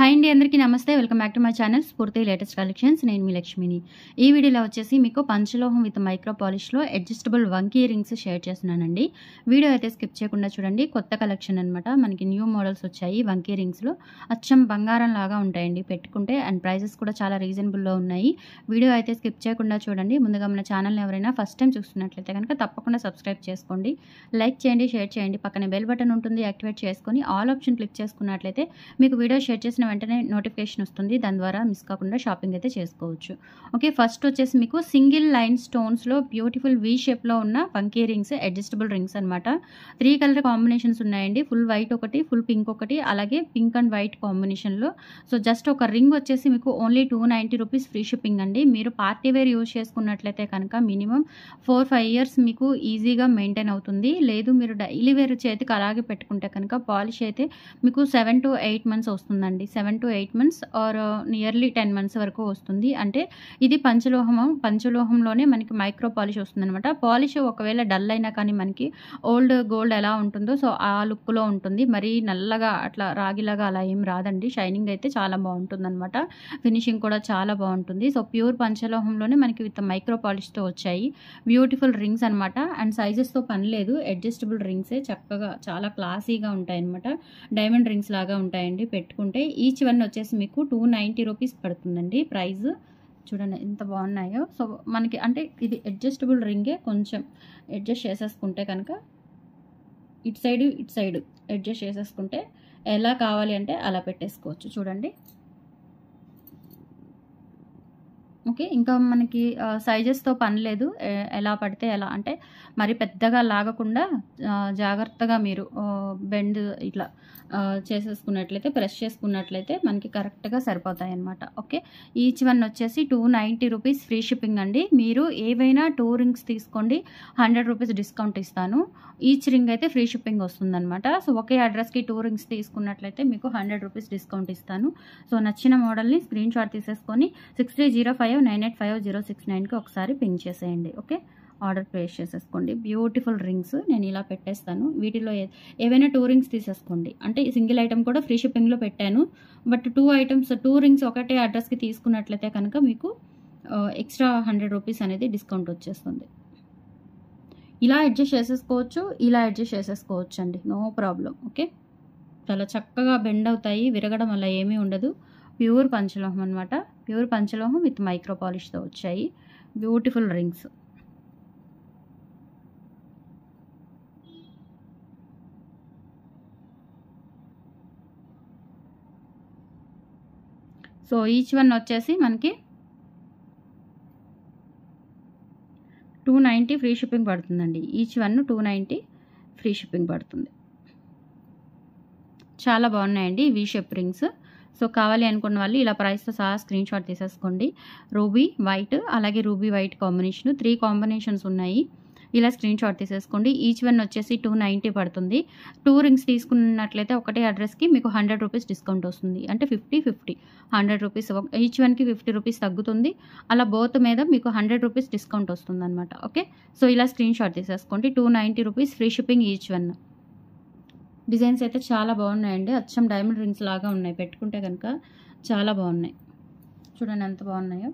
hi అండి అందరికీ నమస్తే welcome back to my channel Spoorthi latest collections నేను మీ లక్ష్మిని ఈ వీడియోలో వచ్చేసి మీకు పంచలోహం విత్ మైక్రో పాలిష్లో అడ్జస్టబుల్ వంకీ రింగ్స్ షేర్ చేస్తున్నానండి వీడియో అయితే స్కిప్ చేయకుండా చూడండి కొత్త కలెక్షన్ అనమాట మనకి న్యూ మోడల్స్ వచ్చాయి వంకీ రింగ్స్లో అచ్చం బంగారం లాగా ఉంటాయండి పెట్టుకుంటే అండ్ ప్రైజెస్ కూడా చాలా రీజనబుల్లో ఉన్నాయి వీడియో అయితే స్కిప్ చేయకుండా చూడండి ముందుగా మన ఛానల్ని ఎవరైనా ఫస్ట్ టైం చూస్తున్నట్లయితే కనుక తప్పకుండా సబ్స్క్రైబ్ చేసుకోండి లైక్ చేయండి షేర్ చేయండి పక్కన బెల్ బటన్ ఉంటుంది యాక్టివేట్ చేసుకొని ఆల్ ఆప్షన్ క్లిక్ చేసుకున్నట్లయితే మీకు వీడియో షేర్ చేసిన వెంటనే నోటిఫికేషన్ వస్తుంది దాని ద్వారా మిస్ కాకుండా షాపింగ్ అయితే చేసుకోవచ్చు ఓకే ఫస్ట్ వచ్చేసి మీకు సింగిల్ లైన్ స్టోన్స్లో బ్యూటిఫుల్ వీ షేప్లో ఉన్న పంకీ రింగ్స్ అడ్జస్టబుల్ రింగ్స్ అనమాట త్రీ కలర్ కాంబినేషన్స్ ఉన్నాయండి ఫుల్ వైట్ ఒకటి ఫుల్ పింక్ ఒకటి అలాగే పింక్ అండ్ వైట్ కాంబినేషన్లో సో జస్ట్ ఒక రింగ్ వచ్చేసి మీకు only two ninety rupees free shipping అండి మీరు పార్టీ వేర్ యూజ్ చేసుకున్నట్లయితే కనుక మినిమం ఫోర్ ఫైవ్ ఇయర్స్ మీకు ఈజీగా మెయింటైన్ అవుతుంది లేదు మీరు డైలీ వేర్ చేతికి అలాగే పెట్టుకుంటే కనుక పాలిష్ అయితే మీకు సెవెన్ టు ఎయిట్ మంత్స్ వస్తుందండి seven to eight months or nearly ten months వరకు వస్తుంది అంటే ఇది పంచలోహము పంచలోహంలోనే మనకి మైక్రో పాలిష్ వస్తుంది అనమాట పాలిష్ ఒకవేళ డల్ అయినా కానీ మనకి ఓల్డ్ గోల్డ్ ఎలా ఉంటుందో సో ఆ లుక్లో ఉంటుంది మరీ నల్లగా అట్లా రాగిలాగా అలా ఏం రాదండి షైనింగ్ అయితే చాలా బాగుంటుంది అనమాట ఫినిషింగ్ కూడా చాలా బాగుంటుంది సో ప్యూర్ పంచలోహంలోనే మనకి విత్ మైక్రో పాలిష్తో వచ్చాయి బ్యూటిఫుల్ రింగ్స్ అనమాట అండ్ సైజెస్తో పని లేదు అడ్జస్టబుల్ రింగ్సే చక్కగా చాలా క్లాసీగా ఉంటాయి అనమాట డైమండ్ రింగ్స్ లాగా ఉంటాయండి పెట్టుకుంటే ఈచ్ వన్ వచ్చేసి మీకు టూ నైంటీ రూపీస్ పడుతుందండి ప్రైస్ చూడండి ఎంత బాగున్నాయో సో మనకి అంటే ఇది అడ్జస్టబుల్ రింగే కొంచెం అడ్జస్ట్ చేసేసుకుంటే కనుక ఇటు సైడ్ ఇటు సైడ్ అడ్జస్ట్ చేసేసుకుంటే ఎలా కావాలి అంటే అలా పెట్టేసుకోవచ్చు చూడండి ఓకే ఇంకా మనకి సైజెస్తో పని లేదు ఎలా పడితే ఎలా అంటే మరి పెద్దగా లాగకుండా జాగ్రత్తగా మీరు బెండ్ ఇట్లా చేసేసుకున్నట్లయితే ప్రెస్ చేసుకున్నట్లయితే మనకి కరెక్ట్గా సరిపోతాయి అనమాట ఓకే ఈచ్ వన్ వచ్చేసి two ninety rupees free shipping అండి మీరు ఏవైనా టూ రింగ్స్ తీసుకోండి హండ్రెడ్ రూపీస్ డిస్కౌంట్ ఇస్తాను ఈచ్ రింగ్ అయితే ఫ్రీ షిప్పింగ్ వస్తుందన్నమాట సో ఒకే అడ్రస్కి టూ రింగ్స్ తీసుకున్నట్లయితే మీకు హండ్రెడ్ రూపీస్ డిస్కౌంట్ ఇస్తాను సో నచ్చిన మోడల్ని స్క్రీన్ షాట్ తీసేసుకొని six three zero five nine eight five zero six నైన్కి ఒకసారి పింక్ చేసేయండి ఓకే ఆర్డర్ ప్లేస్ చేసేసుకోండి బ్యూటిఫుల్ రింగ్స్ నేను ఇలా పెట్టేస్తాను వీటిలో ఏవైనా టూ రింగ్స్ తీసేసుకోండి అంటే సింగిల్ ఐటమ్ కూడా ఫ్రీ షిప్పింగ్లో పెట్టాను but two items two rings ఒకటే అడ్రస్కి తీసుకున్నట్లయితే కనుక మీకు ఎక్స్ట్రా హండ్రెడ్ రూపీస్ అనేది డిస్కౌంట్ వచ్చేస్తుంది ఇలా అడ్జస్ట్ చేసేసుకోవచ్చు ఇలా అడ్జస్ట్ చేసేసుకోవచ్చు అండి నో ప్రాబ్లం ఓకే చాలా చక్కగా బెండ్ అవుతాయి విరగడం అలా ఏమీ ఉండదు ప్యూర్ పంచలోహం అనమాట ప్యూర్ పంచలోహం విత్ మైక్రో పాలిష్తో వచ్చాయి beautiful rings so each one వచ్చేసి మనకి టూ నైంటీ ఫ్రీ షిప్పింగ్ పడుతుందండి each one two ninety free shipping పడుతుంది చాలా బాగున్నాయండి వీ షేప్ రింగ్స్ సో కావాలి అనుకున్న వాళ్ళు ఇలా ప్రైస్తో సహా స్క్రీన్ షాట్ తీసేసుకోండి రూబీ వైట్ అలాగే ruby white combination three combinations ఉన్నాయి ఇలా స్క్రీన్ షాట్ తీసేసుకోండి ఈచ్ వన్ వచ్చేసి టూ నైంటీ పడుతుంది టూ రింగ్స్ తీసుకున్నట్లయితే ఒకటే అడ్రస్కి మీకు హండ్రెడ్ రూపీస్ డిస్కౌంట్ వస్తుంది అంటే fifty fifty hundred rupees each వన్కి ఫిఫ్టీ రూపీస్ తగ్గుతుంది అలా బోత్ మీద మీకు హండ్రెడ్ రూపీస్ డిస్కౌంట్ వస్తుంది అనమాట ఓకే సో ఇలా స్క్రీన్ షాట్ తీసేసుకోండి two ninety rupees free shipping each one designs అయితే చాలా బాగున్నాయండి అచ్చం డైమండ్ రింగ్స్ లాగా ఉన్నాయి పెట్టుకుంటే కనుక చాలా బాగున్నాయి చూడండి ఎంత బాగున్నాయో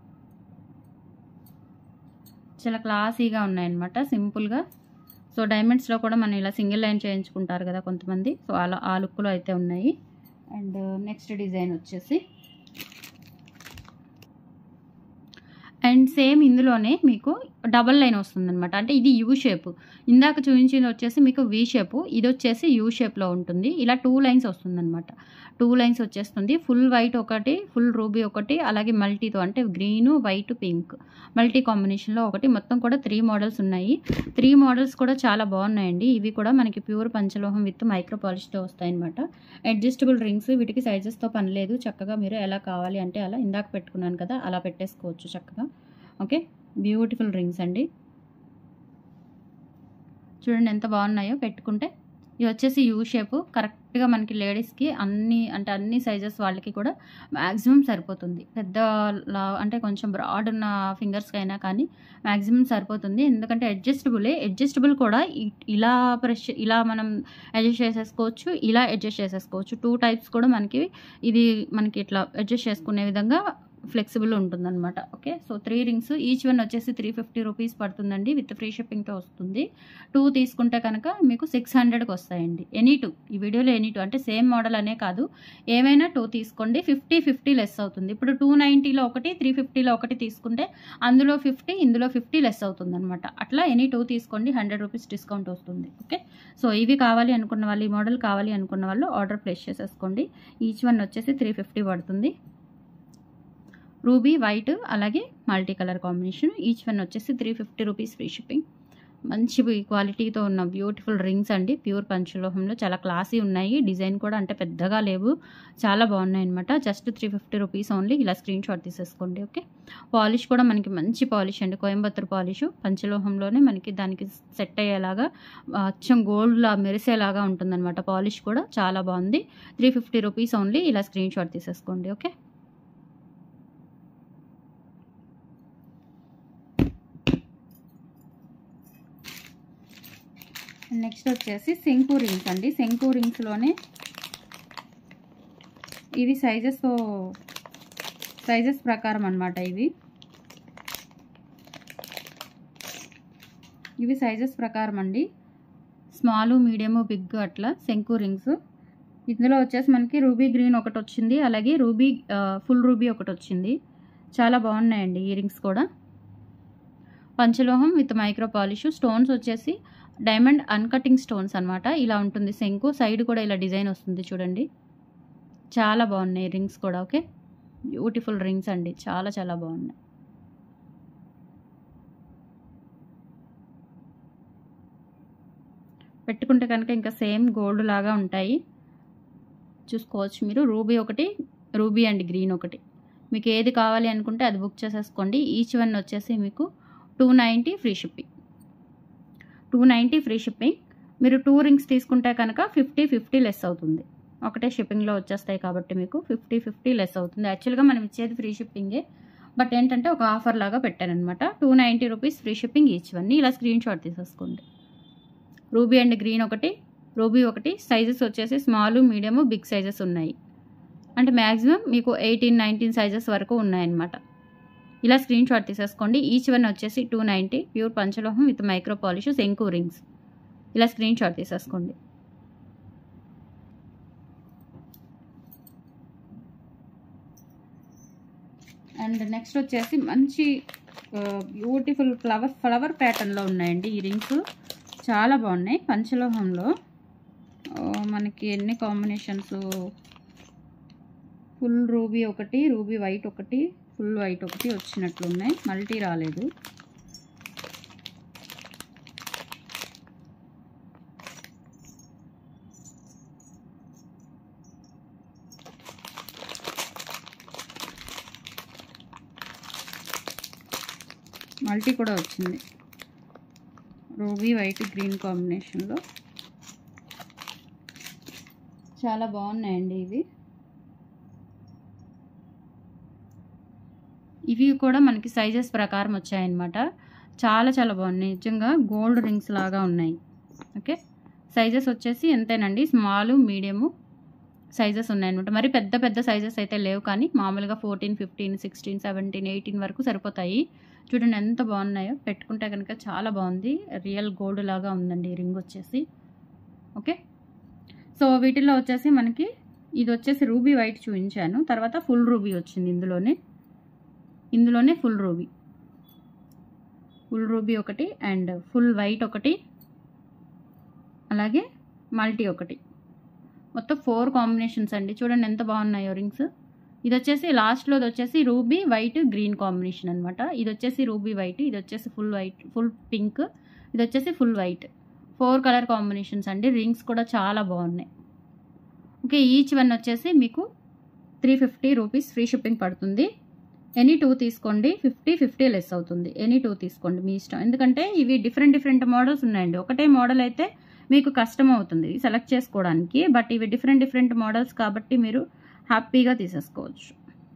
చాలా క్లాసీగా ఉన్నాయన్నమాట సింపుల్గా సో డైమండ్స్లో కూడా మనం ఇలా సింగిల్ లైన్ చేయించుకుంటారు కదా కొంతమంది సో అలా ఆ లుక్లో అయితే ఉన్నాయి అండ్ నెక్స్ట్ డిజైన్ వచ్చేసి అండ్ సేమ్ ఇందులోనే మీకు డబల్ లైన్ వస్తుందన్నమాట అంటే ఇది యూ షేప్ ఇందాక చూపించింది వచ్చేసి మీకు వి షేప్ ఇది వచ్చేసి యూ షేప్లో ఉంటుంది ఇలా టూ లైన్స్ వస్తుందన్నమాట టూ లైన్స్ వచ్చేస్తుంది ఫుల్ వైట్ ఒకటి ఫుల్ రూబీ ఒకటి అలాగే మల్టీతో అంటే గ్రీను వైట్ పింక్ మల్టీ కాంబినేషన్లో ఒకటి మొత్తం కూడా త్రీ మోడల్స్ ఉన్నాయి త్రీ మోడల్స్ కూడా చాలా బాగున్నాయండి ఇవి కూడా మనకి ప్యూర్ పంచలోహం విత్ మైక్రో పాలిష్తో వస్తాయన్నమాట అడ్జస్టబుల్ రింగ్స్ వీటికి సైజెస్తో పని లేదు చక్కగా మీరు ఎలా కావాలి అంటే అలా ఇందాక పెట్టుకున్నాను కదా అలా పెట్టేసుకోవచ్చు చక్కగా ఓకే బ్యూటిఫుల్ రింగ్స్ అండి చూడండి ఎంత బాగున్నాయో పెట్టుకుంటే ఇది వచ్చేసి యూ షేప్ కరెక్ట్గా మనకి లేడీస్కి అన్ని అంటే అన్ని సైజెస్ వాళ్ళకి కూడా మ్యాక్సిమం సరిపోతుంది పెద్ద లా అంటే కొంచెం బ్రాడ్ ఉన్న ఫింగర్స్కి అయినా కానీ మ్యాక్సిమం సరిపోతుంది ఎందుకంటే అడ్జస్టబులే అడ్జస్టబుల్ కూడా ఇ- ఇలా ప్రెష్ ఇలా మనం అడ్జస్ట్ చేసేసుకోవచ్చు ఇలా అడ్జస్ట్ చేసేసుకోవచ్చు టూ టైప్స్ కూడా మనకి ఇది మనకి ఇట్లా అడ్జస్ట్ చేసుకునే విధంగా ఫ్లెక్సిబుల్ ఉంటుందన్నమాట okay so three rings each one వచ్చేసి త్రీ ఫిఫ్టీ రూపీస్ పడుతుందండి విత్ ఫ్రీ షిప్పింగ్తో వస్తుంది టూ తీసుకుంటే కనుక మీకు సిక్స్ హండ్రెడ్కి వస్తాయండి ఎనీ టూ ఈ వీడియోలో ఎనీ టూ అంటే సేమ్ మోడల్ అనే కాదు ఏమైనా టూ తీసుకోండి ఫిఫ్టీ ఫిఫ్టీ లెస్ అవుతుంది ఇప్పుడు టూ నైంటీలో ఒకటి త్రీ ఫిఫ్టీలో ఒకటి తీసుకుంటే అందులో ఫిఫ్టీ ఇందులో ఫిఫ్టీ లెస్ అవుతుంది అనమాట అట్లా ఎనీ టూ తీసుకోండి హండ్రెడ్ రూపీస్ డిస్కౌంట్ వస్తుంది ఓకే సో ఇవి కావాలి అనుకున్న వాళ్ళు ఈ మోడల్ కావాలి అనుకున్న వాళ్ళు ఆర్డర్ ప్లేస్ చేసేసుకోండి ఈచ్ వన్ వచ్చేసి త్రీ ఫిఫ్టీ పడుతుంది రూబీ వైట్ అలాగే multi colour combination each one వచ్చేసి three fifty rupees free shipping మంచి క్వాలిటీతో ఉన్న బ్యూటిఫుల్ రింగ్స్ అండి ప్యూర్ పంచలోహంలో చాలా క్లాసీ ఉన్నాయి డిజైన్ కూడా అంటే పెద్దగా లేవు చాలా బాగున్నాయి అనమాట just three fifty rupees only ఇలా స్క్రీన్ షాట్ తీసేసుకోండి ఓకే పాలిష్ కూడా మనకి మంచి పాలిష్ అండి కోయంబత్తూర్ పాలిష్ పంచలోహంలోనే మనకి దానికి సెట్ అయ్యేలాగా ఆ, అచ్చం గోల్డ్లా మెరిసేలాగా ఉంటుందన్నమాట పాలిష్ కూడా చాలా బాగుంది త్రీ ఫిఫ్టీ రూపీస్ ఓన్లీ ఇలా స్క్రీన్ షాట్ తీసేసుకోండి ఓకే నెక్స్ట్ వచ్చేసి శంకు రింగ్స్ అండి శంకు రింగ్స్లోనే ఇవి సైజెస్ సైజెస్ ప్రకారం అన్నమాట ఇవి ఇవి సైజెస్ ప్రకారం అండి స్మాల్ మీడియము బిగ్ అట్లా శంకు రింగ్స్ ఇందులో వచ్చేసి మనకి రూబీ గ్రీన్ ఒకటి వచ్చింది అలాగే రూబీ ఫుల్ రూబీ ఒకటి వచ్చింది చాలా బాగున్నాయండి ఈ రింగ్స్ కూడా పంచలోహం విత్ మైక్రో పాలిష్ స్టోన్స్ వచ్చేసి డైమండ్ అన్కటింగ్ స్టోన్స్ అన్నమాట ఇలా ఉంటుంది శంకు సైడ్ కూడా ఇలా డిజైన్ వస్తుంది చూడండి చాలా బాగున్నాయి రింగ్స్ కూడా ఓకే బ్యూటిఫుల్ రింగ్స్ అండి చాలా చాలా బాగున్నాయి పెట్టుకుంటే కనుక ఇంకా సేమ్ గోల్డ్ లాగా ఉంటాయి చూసుకోవచ్చు మీరు రూబీ ఒకటి రూబీ అండ్ గ్రీన్ ఒకటి మీకు ఏది కావాలి అనుకుంటే అది బుక్ చేసేసుకోండి ఈచ్ వన్ వచ్చేసి మీకు two ninety free shipping two ninety free shipping మీరు టూ రింగ్స్ తీసుకుంటే కనుక ఫిఫ్టీ ఫిఫ్టీ లెస్ అవుతుంది ఒకటే షిప్పింగ్లో వచ్చేస్తాయి కాబట్టి మీకు ఫిఫ్టీ ఫిఫ్టీ లెస్ అవుతుంది యాక్చువల్గా మనం ఇచ్చేది ఫ్రీ షిప్పింగే బట్ ఏంటంటే ఒక ఆఫర్ లాగా పెట్టారనమాట two ninety rupees free shipping each one ఇలా స్క్రీన్ షాట్ తీసేసుకోండి రూబీ అండ్ గ్రీన్ ఒకటి రూబీ ఒకటి సైజెస్ వచ్చేసి స్మాల్ మీడియము బిగ్ సైజెస్ ఉన్నాయి అంటే మ్యాక్సిమం మీకు ఎయిటీన్ నైన్టీన్ సైజెస్ వరకు ఉన్నాయన్నమాట ఇలా స్క్రీన్ షాట్ తీసేసుకోండి ఈచ్ వన్ వచ్చేసి టూ నైంటీ ప్యూర్ పంచలోహం విత్ మైక్రో పాలిష్ శంకు రింగ్స్ ఇలా స్క్రీన్ షాట్ తీసేసుకోండి అండ్ నెక్స్ట్ వచ్చేసి మంచి బ్యూటిఫుల్ ఫ్లవర్ ఫ్లవర్ ప్యాటర్న్లో ఉన్నాయండి ఈ రింగ్స్ చాలా బాగున్నాయి పంచలోహంలో ఆ, మనకి ఎన్ని కాంబినేషన్స్ ఫుల్ రూబీ ఒకటి రూబీ వైట్ ఒకటి ఫుల్ వైట్ ఒకటి వచ్చినట్లు ఉన్నాయి మల్టీ రాలేదు మల్టీ కూడా వచ్చింది రూబీ వైట్ గ్రీన్ కాంబినేషన్లో చాలా బాగున్నాయండి ఇవి ఇవి కూడా మనకి సైజెస్ ప్రకారం వచ్చాయన్నమాట చాలా చాలా బాగున్నాయి నిజంగా గోల్డ్ రింగ్స్ లాగా ఉన్నాయి ఓకే సైజెస్ వచ్చేసి ఎంతేనండి స్మాల్ మీడియము సైజెస్ ఉన్నాయన్నమాట మరి పెద్ద పెద్ద సైజెస్ అయితే లేవు కానీ మామూలుగా fourteen fifteen sixteen seventeen eighteen వరకు సరిపోతాయి చూడండి ఎంత బాగున్నాయో పెట్టుకుంటే కనుక చాలా బాగుంది రియల్ గోల్డ్ లాగా ఉందండి ఈ రింగ్ వచ్చేసి ఓకే సో వీటిల్లో వచ్చేసి మనకి ఇది వచ్చేసి రూబీ వైట్ చూపించాను తర్వాత ఫుల్ రూబీ వచ్చింది ఇందులోనే ఇందులోనే ఫుల్ రూబీ ఫుల్ రూబీ ఒకటి అండ్ ఫుల్ వైట్ ఒకటి అలాగే మల్టీ ఒకటి మొత్తం ఫోర్ కాంబినేషన్స్ అండి చూడండి ఎంత బాగున్నాయో రింగ్స్ ఇది వచ్చేసి లాస్ట్లో వచ్చేసి రూబీ వైట్ గ్రీన్ కాంబినేషన్ అనమాట ఇది వచ్చేసి రూబీ వైట్ ఇది వచ్చేసి ఫుల్ వైట్ ఫుల్ పింక్ ఇది వచ్చేసి full white four colour combinations అండి రింగ్స్ కూడా చాలా బాగున్నాయి ఓకే ఈచ్ వన్ వచ్చేసి మీకు three fifty rupees free shipping పడుతుంది ఎనీ టూ తీసుకోండి ఫిఫ్టీ ఫిఫ్టీ లెస్ అవుతుంది ఎనీ టూ తీసుకోండి మీ ఇష్టం ఎందుకంటే ఇవి డిఫరెంట్ డిఫరెంట్ మోడల్స్ ఉన్నాయండి ఒకటే మోడల్ అయితే మీకు కష్టం అవుతుంది సెలెక్ట్ చేసుకోవడానికి బట్ ఇవి డిఫరెంట్ డిఫరెంట్ మోడల్స్ కాబట్టి మీరు హ్యాపీగా తీసేసుకోవచ్చు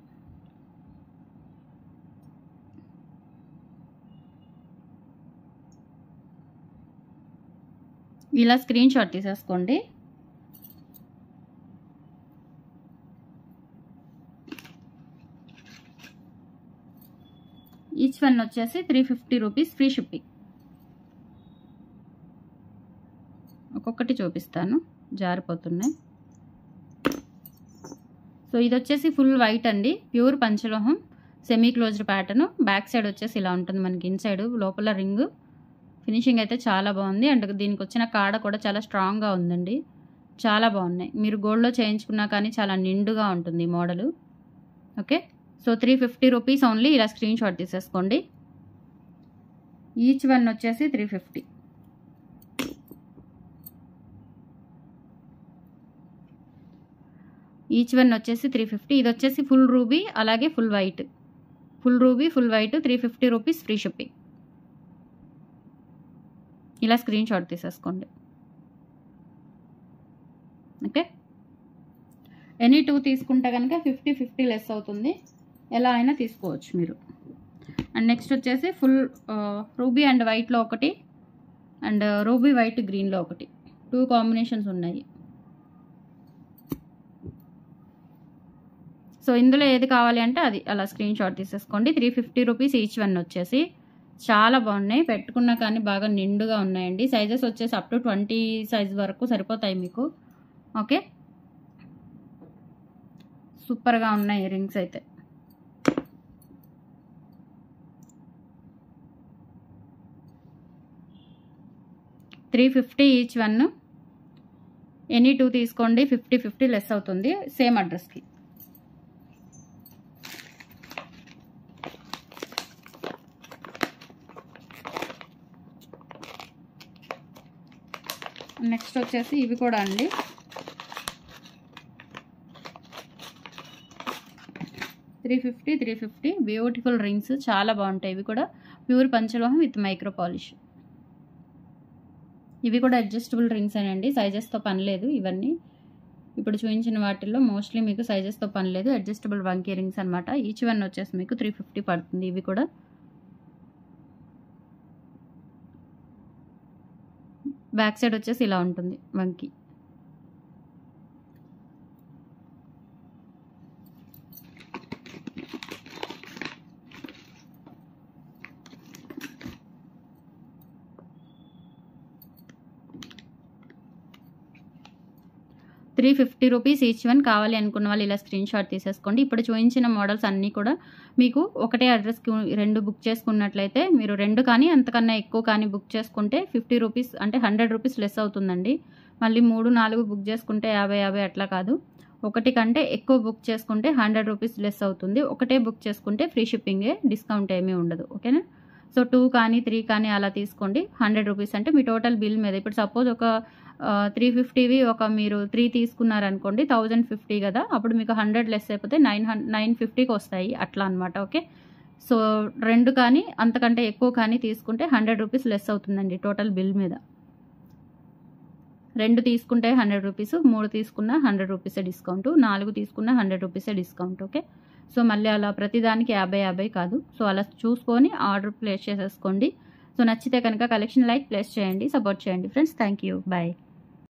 ఇలా స్క్రీన్ షాట్ తీసేసుకోండి ఈచ్ వన్ వచ్చేసి three fifty rupees free shipping ఒక్కొక్కటి చూపిస్తాను జారిపోతున్నాయి సో ఇది వచ్చేసి ఫుల్ వైట్ అండి ప్యూర్ పంచలోహం semi closed pattern back side వచ్చేసి ఇలా ఉంటుంది మనకి ఇన్సైడ్ లోపల రింగ్ ఫినిషింగ్ అయితే చాలా బాగుంది అండ్ దీనికి వచ్చిన కాడ కూడా చాలా స్ట్రాంగ్గా ఉందండి చాలా బాగున్నాయి మీరు గోల్డ్లో చేయించుకున్నా కానీ చాలా నిండుగా ఉంటుంది ఈ model okay so three fifty rupees only ఇలా స్క్రీన్ షాట్ తీసేసుకోండి ఈచ్ వన్ వచ్చేసి త్రీ ఫిఫ్టీ ఈచ్ వన్ వచ్చేసి త్రీ ఫిఫ్టీ ఇది వచ్చేసి ఫుల్ రూబీ అలాగే full white full ruby full white three fifty rupees free shipping ఇలా స్క్రీన్ షాట్ తీసేసుకోండి okay any two తీసుకుంటే కనుక ఫిఫ్టీ ఫిఫ్టీ లెస్ అవుతుంది ఎలా అయినా తీసుకోవచ్చు మీరు అండ్ నెక్స్ట్ వచ్చేసి ఫుల్ రూబీ అండ్ వైట్లో ఒకటి అండ్ రూబీ వైట్ గ్రీన్లో ఒకటి టూ కాంబినేషన్స్ ఉన్నాయి సో ఇందులో ఏది కావాలి అంటే అది అలా స్క్రీన్ షాట్ తీసేసుకోండి three fifty rupees each one వచ్చేసి చాలా బాగున్నాయి పెట్టుకున్నా కానీ బాగా నిండుగా ఉన్నాయండి సైజెస్ వచ్చేసి అప్ టు ట్వంటీ సైజ్ వరకు సరిపోతాయి మీకు ఓకే సూపర్గా ఉన్నాయి రింగ్స్ అయితే three fifty each one any two తీసుకోండి ఫిఫ్టీ ఫిఫ్టీ లెస్ అవుతుంది సేమ్ అడ్రస్కి నెక్స్ట్ వచ్చేసి ఇవి కూడా అండి three fifty three fifty beautiful rings చాలా బాగుంటాయి ఇవి కూడా ప్యూర్ పంచలోహం విత్ మైక్రో పాలిష్ ఇవి కూడా అడ్జస్టబుల్ రింగ్స్ అండి సైజెస్తో పని లేదు ఇవన్నీ ఇప్పుడు చూపించిన వాటిల్లో మోస్ట్లీ మీకు సైజెస్తో పని లేదు అడ్జస్టబుల్ వంకీ రింగ్స్ అనమాట ఈచ్ వన్ వచ్చేసి మీకు త్రీ ఫిఫ్టీ పడుతుంది ఇవి కూడా బ్యాక్ సైడ్ వచ్చేసి ఇలా ఉంటుంది వంకి three fifty rupees each one కావాలి అనుకున్న వాళ్ళు ఇలా స్క్రీన్ షాట్ తీసేసుకోండి ఇప్పుడు చూపించిన మోడల్స్ అన్నీ కూడా మీకు ఒకటే అడ్రస్కి రెండు బుక్ చేసుకున్నట్లయితే మీరు రెండు కానీ అంతకన్నా ఎక్కువ కానీ బుక్ చేసుకుంటే ఫిఫ్టీ రూపీస్ అంటే హండ్రెడ్ రూపీస్ లెస్ అవుతుందండి మళ్ళీ మూడు నాలుగు బుక్ చేసుకుంటే యాభై యాభై అట్లా కాదు ఒకటి కంటే ఎక్కువ బుక్ చేసుకుంటే హండ్రెడ్ రూపీస్ లెస్ అవుతుంది ఒకటే బుక్ చేసుకుంటే ఫ్రీ షిప్పింగే డిస్కౌంట్ ఏమీ ఉండదు ఓకేనా సో టూ కానీ త్రీ కానీ అలా తీసుకోండి హండ్రెడ్ రూపీస్ అంటే మీ టోటల్ బిల్ మీద ఇప్పుడు సపోజ్ ఒక త్రీ ఫిఫ్టీవి ఒక మీరు త్రీ తీసుకున్నారనుకోండి థౌజండ్ ఫిఫ్టీ కదా అప్పుడు మీకు హండ్రెడ్ లెస్ అయిపోతే నైన్ హన్ నైన్ ఫిఫ్టీకి వస్తాయి అట్లా అనమాట ఓకే సో రెండు కానీ అంతకంటే ఎక్కువ కానీ తీసుకుంటే హండ్రెడ్ రూపీస్ లెస్ అవుతుందండి టోటల్ బిల్ మీద రెండు తీసుకుంటే హండ్రెడ్ రూపీస్ మూడు తీసుకున్న హండ్రెడ్ రూపీసే డిస్కౌంట్ నాలుగు తీసుకున్న హండ్రెడ్ రూపీసే డిస్కౌంట్ ఓకే సో మళ్ళీ అలా ప్రతిదానికి యాభై యాభై కాదు సో అలా చూసుకొని ఆర్డర్ ప్లేస్ చేసేసుకోండి సో నచ్చితే కనుక కలెక్షన్ లైక్ ప్లేస్ చేయండి సపోర్ట్ చేయండి ఫ్రెండ్స్ థ్యాంక్ యూ బాయ్